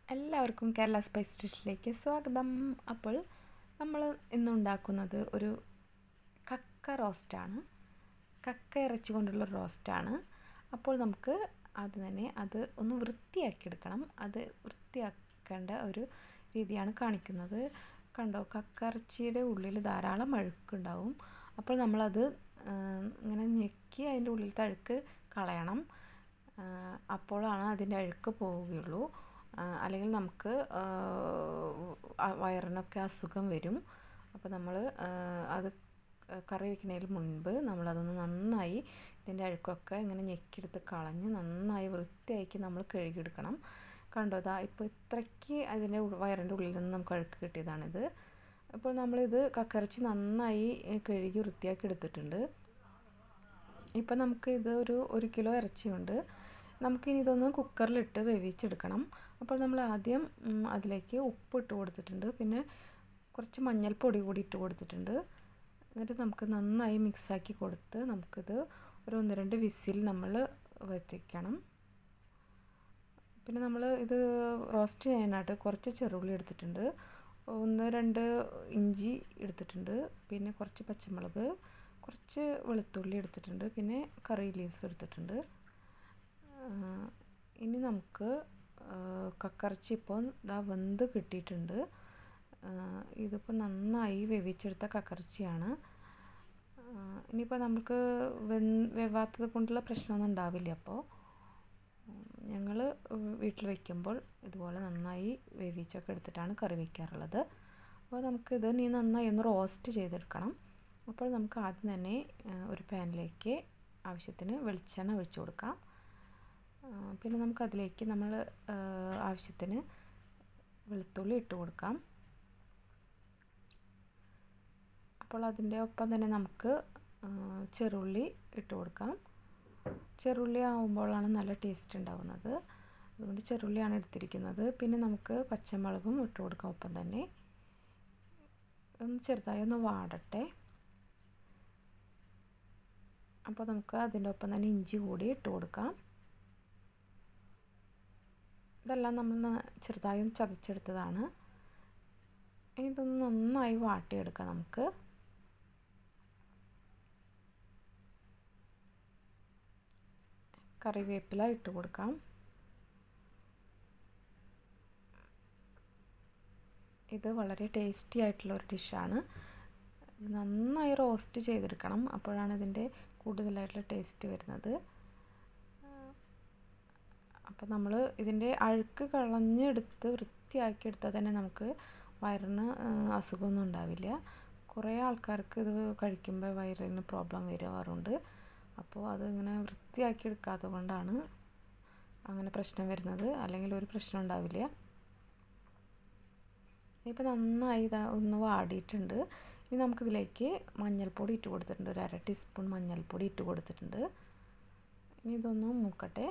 എല്ലാവർക്കും കേരള സ്പൈസ് ഡിഷിലേക്ക് സ്വാഗതം അപ്പോൾ നമ്മൾ ഇന്ന് ഉണ്ടാക്കുന്നത് ഒരു കക്ക റോസ്റ്റാണ് കക്ക ഇറച്ചി കൊണ്ടുള്ള റോസ്റ്റാണ് അപ്പോൾ നമുക്ക് അത് തന്നെ അത് ഒന്ന് വൃത്തിയാക്കിയെടുക്കണം അത് വൃത്തിയാക്കേണ്ട ഒരു രീതിയാണ് കാണിക്കുന്നത് കണ്ടോ കക്ക ഇറച്ചിയുടെ ഉള്ളിൽ ധാരാളം അഴുക്കുണ്ടാവും അപ്പോൾ നമ്മളത് ഇങ്ങനെ ഞെക്കി അതിൻ്റെ ഉള്ളിലത്തെ അഴുക്ക് കളയണം അപ്പോഴാണ് അതിൻ്റെ അഴുക്ക് പോവുകയുള്ളൂ അല്ലെങ്കിൽ നമുക്ക് വയറിനൊക്കെ അസുഖം വരും അപ്പോൾ നമ്മൾ അത് കറി വയ്ക്കുന്നതിന് മുൻപ് നമ്മളതൊന്ന് നന്നായി ഇതിൻ്റെ അഴുക്കൊക്കെ ഇങ്ങനെ ഞെക്കിയെടുത്ത് കളഞ്ഞ് നന്നായി വൃത്തിയാക്കി നമ്മൾ കഴുകിയെടുക്കണം കണ്ടോ ഇതാ ഇപ്പോൾ ഇത്രയ്ക്ക് അതിൻ്റെ വയറിൻ്റെ ഉള്ളിൽ നിന്ന് നമുക്ക് അഴുക്ക് കിട്ടിയതാണിത് അപ്പോൾ നമ്മളിത് കക്കറച്ചി നന്നായി കഴുകി വൃത്തിയാക്കി എടുത്തിട്ടുണ്ട് ഇപ്പം നമുക്ക് ഇത് ഒരു ഒരു കിലോ ഇറച്ചിയുണ്ട് നമുക്കിനി ഇതൊന്ന് കുക്കറിലിട്ട് വേവിച്ചെടുക്കണം അപ്പോൾ നമ്മൾ ആദ്യം അതിലേക്ക് ഉപ്പ് ഇട്ട് കൊടുത്തിട്ടുണ്ട് പിന്നെ കുറച്ച് മഞ്ഞൾപ്പൊടി കൂടി ഇട്ട് കൊടുത്തിട്ടുണ്ട് എന്നിട്ട് നമുക്ക് നന്നായി മിക്സാക്കി കൊടുത്ത് നമുക്കിത് ഒരു ഒന്ന് രണ്ട് വിസിൽ നമ്മൾ വറ്റിക്കണം പിന്നെ നമ്മൾ ഇത് റോസ്റ്റ് ചെയ്യാനായിട്ട് കുറച്ച് ചെറുള്ളി എടുത്തിട്ടുണ്ട് ഒന്ന് രണ്ട് ഇഞ്ചി എടുത്തിട്ടുണ്ട് പിന്നെ കുറച്ച് പച്ചമുളക് കുറച്ച് വെളുത്തുള്ളി എടുത്തിട്ടുണ്ട് പിന്നെ കറി ലീവ്സ് എടുത്തിട്ടുണ്ട് ഇനി നമുക്ക് കക്കറച്ചി ഇപ്പോൾ ഇതാ വെന്ത് കിട്ടിയിട്ടുണ്ട് ഇതിപ്പോൾ നന്നായി വേവിച്ചെടുത്ത കക്കറച്ചിയാണ് ഇനിയിപ്പോൾ നമുക്ക് വെ വെവാത്തത് കൊണ്ടുള്ള പ്രശ്നമൊന്നും ഉണ്ടാവില്ല അപ്പോൾ ഞങ്ങൾ വീട്ടിൽ വയ്ക്കുമ്പോൾ ഇതുപോലെ നന്നായി വേവിച്ചൊക്കെ എടുത്തിട്ടാണ് കറി വയ്ക്കാറുള്ളത് അപ്പോൾ നമുക്കിത് നീ നന്നായി ഒന്ന് റോസ്റ്റ് ചെയ്തെടുക്കണം അപ്പോൾ നമുക്ക് ആദ്യം തന്നെ ഒരു പാനിലേക്ക് ആവശ്യത്തിന് വെളിച്ചെണ്ണ ഒഴിച്ചു കൊടുക്കാം പിന്നെ നമുക്കതിലേക്ക് നമ്മൾ ആവശ്യത്തിന് വെളുത്തുള്ളി ഇട്ട് കൊടുക്കാം അപ്പോൾ അതിൻ്റെ ഒപ്പം തന്നെ നമുക്ക് ചെറുള്ളി ഇട്ട് കൊടുക്കാം ചെറുള്ളി ആവുമ്പോഴാണ് നല്ല ടേസ്റ്റ് ഉണ്ടാകുന്നത് അതുകൊണ്ട് ചെറുള്ളിയാണ് എടുത്തിരിക്കുന്നത് പിന്നെ നമുക്ക് പച്ചമുളകും ഇട്ട് കൊടുക്കാം ഒപ്പം തന്നെ ഒന്ന് ചെറുതായി ഒന്ന് വാടട്ടെ അപ്പോൾ നമുക്ക് അതിൻ്റെ ഒപ്പം തന്നെ ഇഞ്ചി കൂടി ഇട്ട് കൊടുക്കാം ഇതെല്ലാം നമ്മൾ ചെറുതായി ഒന്ന് ചതച്ചെടുത്തതാണ് ഇതൊന്ന് നന്നായി വാട്ടിയെടുക്കാം നമുക്ക് കറിവേപ്പില ഇട്ട് കൊടുക്കാം ഇത് വളരെ ടേസ്റ്റി ആയിട്ടുള്ള ഒരു ഡിഷാണ് നന്നായി റോസ്റ്റ് ചെയ്തെടുക്കണം അപ്പോഴാണ് ഇതിൻ്റെ കൂടുതലായിട്ടുള്ള ടേസ്റ്റ് വരുന്നത് അപ്പോൾ നമ്മൾ ഇതിൻ്റെ അഴുക്ക് കളഞ്ഞെടുത്ത് വൃത്തിയാക്കി എടുത്താൽ തന്നെ നമുക്ക് വയറിന് അസുഖമൊന്നും ഉണ്ടാവില്ല കുറേ ആൾക്കാർക്ക് ഇത് കഴിക്കുമ്പോൾ വയറിന് പ്രോബ്ലം വരാറുണ്ട് അപ്പോൾ അത് ഇങ്ങനെ വൃത്തിയാക്കി എടുക്കാത്തത് കൊണ്ടാണ് അങ്ങനെ പ്രശ്നം വരുന്നത് അല്ലെങ്കിൽ ഒരു പ്രശ്നം ഉണ്ടാവില്ല ഇപ്പോൾ നന്നായി ഇതാ ഒന്ന് വാടിയിട്ടുണ്ട് ഇനി നമുക്കിതിലേക്ക് മഞ്ഞൾപ്പൊടി ഇട്ട് കൊടുത്തിട്ടുണ്ട് ഒരു അര ടീസ്പൂൺ മഞ്ഞൾപ്പൊടി ഇട്ട് കൊടുത്തിട്ടുണ്ട് ഇനി ഇതൊന്ന് മൂക്കട്ടെ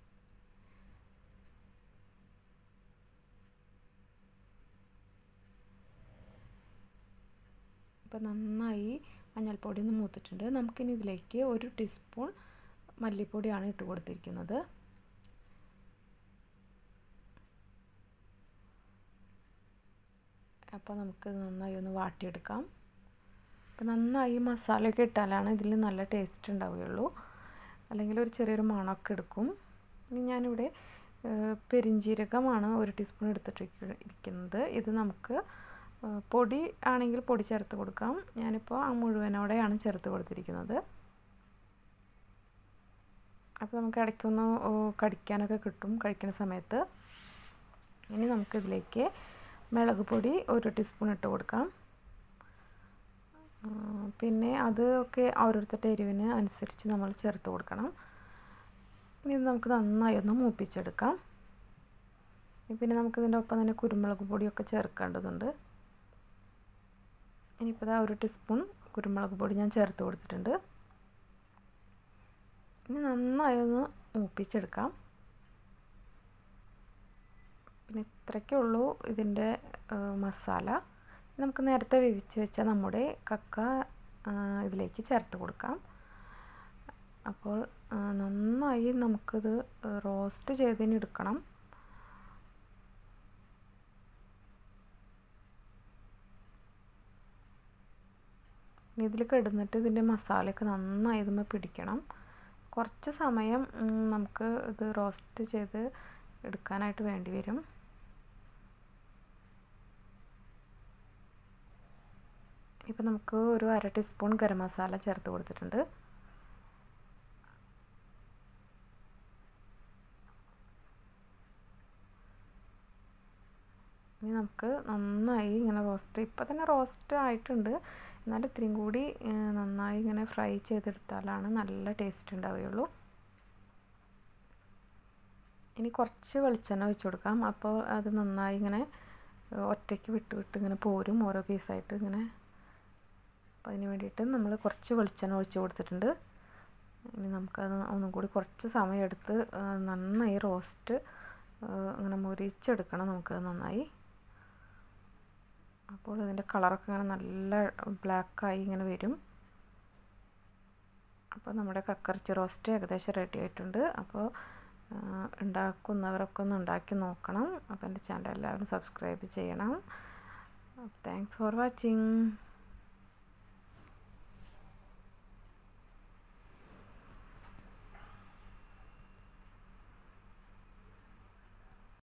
ഇപ്പോൾ നന്നായി മഞ്ഞൾപ്പൊടി ഒന്ന് മൂത്തിട്ടുണ്ട് നമുക്കിനി ഇതിലേക്ക് ഒരു ടീസ്പൂൺ മല്ലിപ്പൊടിയാണ് ഇട്ട് കൊടുത്തിരിക്കുന്നത് അപ്പോൾ നമുക്ക് നന്നായി ഒന്ന് വാട്ടിയെടുക്കാം അപ്പോൾ നന്നായി മസാലയൊക്കെ ഇട്ടാലാണ് ഇതിൽ നല്ല ടേസ്റ്റ് ഉണ്ടാവുകയുള്ളൂ അല്ലെങ്കിൽ ഒരു ചെറിയൊരു മണമൊക്കെ എടുക്കും ഇനി ഞാനിവിടെ പെരിഞ്ജീരകമാണ് ഒരു ടീസ്പൂൺ എടുത്തിട്ടിരിക്കുന്നത് ഇത് നമുക്ക് പൊടി ആണെങ്കിൽ പൊടി ചേർത്ത് കൊടുക്കാം ഞാനിപ്പോൾ ആ മുഴുവനോടെയാണ് ചേർത്ത് കൊടുത്തിരിക്കുന്നത് അപ്പോൾ നമുക്ക് ഇടയ്ക്കൊന്ന് കടിക്കാനൊക്കെ കിട്ടും കഴിക്കുന്ന സമയത്ത് ഇനി നമുക്കിതിലേക്ക് മുളക് പൊടി ഒരു ടീസ്പൂൺ ഇട്ട് കൊടുക്കാം പിന്നെ അതൊക്കെ ഓരോരുത്തരുടെ എരിവിന് അനുസരിച്ച് നമ്മൾ ചേർത്ത് കൊടുക്കണം ഇനി നമുക്ക് നന്നായി ഒന്ന് മൂപ്പിച്ചെടുക്കാം പിന്നെ നമുക്കിതിൻ്റെ ഒപ്പം തന്നെ കുരുമുളക് പൊടിയൊക്കെ ചേർക്കേണ്ടതുണ്ട് ഇനിയിപ്പോൾ ഇതാ ഒരു ടീസ്പൂൺ കുരുമുളക് പൊടി ഞാൻ ചേർത്ത് കൊടുത്തിട്ടുണ്ട് ഇനി നന്നായി ഒന്ന് മൂപ്പിച്ചെടുക്കാം പിന്നെ ഇത്രയ്ക്കേ ഉള്ളൂ ഇതിൻ്റെ മസാല നമുക്ക് നേരത്തെ വേവിച്ച് വെച്ച നമ്മുടെ കക്ക ഇതിലേക്ക് ചേർത്ത് കൊടുക്കാം അപ്പോൾ നന്നായി നമുക്കിത് റോസ്റ്റ് ചെയ്തതിന് എടുക്കണം ഇനി ഇതിൽ കിടന്നിട്ട് ഇതിൻ്റെ മസാലയൊക്കെ നന്നായി ഇതുമ്മ പിടിക്കണം കുറച്ച് സമയം നമുക്ക് ഇത് റോസ്റ്റ് ചെയ്ത് എടുക്കാനായിട്ട് വേണ്ടി വരും ഇപ്പം നമുക്ക് ഒരു അര ടീസ്പൂൺ ഗരം മസാല ചേർത്ത് കൊടുത്തിട്ടുണ്ട് ഇനി നമുക്ക് നന്നായി ഇങ്ങനെ റോസ്റ്റ് ഇപ്പം തന്നെ റോസ്റ്റ് ആയിട്ടുണ്ട് എന്നാലും ഇത്രയും കൂടി നന്നായി ഇങ്ങനെ ഫ്രൈ ചെയ്തെടുത്താലാണ് നല്ല ടേസ്റ്റ് ഉണ്ടാവുകയുള്ളൂ ഇനി കുറച്ച് വെളിച്ചെണ്ണ ഒഴിച്ച് കൊടുക്കാം അപ്പോൾ അത് നന്നായി ഇങ്ങനെ ഒറ്റയ്ക്ക് വിട്ട് വിട്ട് ഇങ്ങനെ പോരും ഓരോ പീസായിട്ട് ഇങ്ങനെ അപ്പോൾ അതിന് വേണ്ടിയിട്ട് നമ്മൾ കുറച്ച് വെളിച്ചെണ്ണ ഒഴിച്ച് കൊടുത്തിട്ടുണ്ട് ഇനി നമുക്കത് ഒന്നും കൂടി കുറച്ച് സമയം എടുത്ത് നന്നായി റോസ്റ്റ് അങ്ങനെ മുരിച്ചെടുക്കണം നമുക്കത് നന്നായി അപ്പോൾ ഇതിൻ്റെ കളറൊക്കെ ഇങ്ങനെ നല്ല ബ്ലാക്കായി ഇങ്ങനെ വരും അപ്പോൾ നമ്മുടെ കക്കറിച്ചി റോസ്റ്റ് ഏകദേശം റെഡി ആയിട്ടുണ്ട് അപ്പോൾ ഉണ്ടാക്കുന്നവരൊക്കെ ഒന്ന് ഉണ്ടാക്കി നോക്കണം അപ്പോൾ എൻ്റെ ചാനൽ എല്ലാവരും സബ്സ്ക്രൈബ് ചെയ്യണം താങ്ക്സ് ഫോർ വാച്ചിങ്